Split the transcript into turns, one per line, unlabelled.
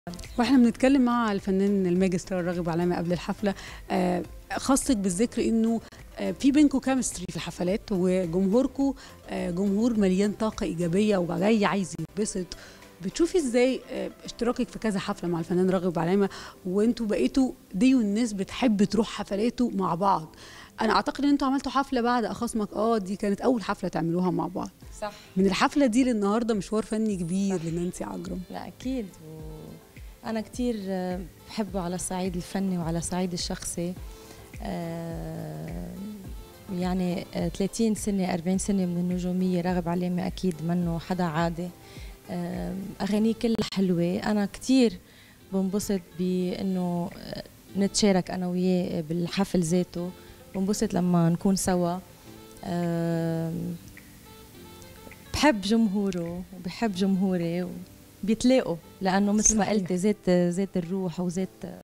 واحنا بنتكلم مع الفنان الماجستير راغب علامه قبل الحفله آه، خصك بالذكر انه آه، في بينكم كيمستري في الحفلات وجمهوركم آه، جمهور مليان طاقه ايجابيه وجاي عايز يتبسط بتشوفي ازاي آه، اشتراكك في كذا حفله مع الفنان راغب علامه وانتوا بقيتوا دي والناس بتحب تروح حفلاته مع بعض انا اعتقد ان انتوا عملتوا حفله بعد اخصمك اه دي كانت اول حفله تعملوها مع بعض
صح
من الحفله دي للنهارده مشوار فني كبير لنانسي عجرم
لا اكيد انا كثير بحبه على الصعيد الفني وعلى الصعيد الشخصي آه، يعني آه، 30 سنه 40 سنه من النجوميه راغب علامه اكيد منه حدا عادي آه، اغانيه كلها حلوه انا كثير بنبسط بانه آه، نتشارك انا وياه بالحفل ذاته بنبسط لما نكون سوا آم، بحب جمهوره وبحب جمهوري بيتلاقوا لانه مثل ما
صحيح.
قلتي ذات ذات الروح وذات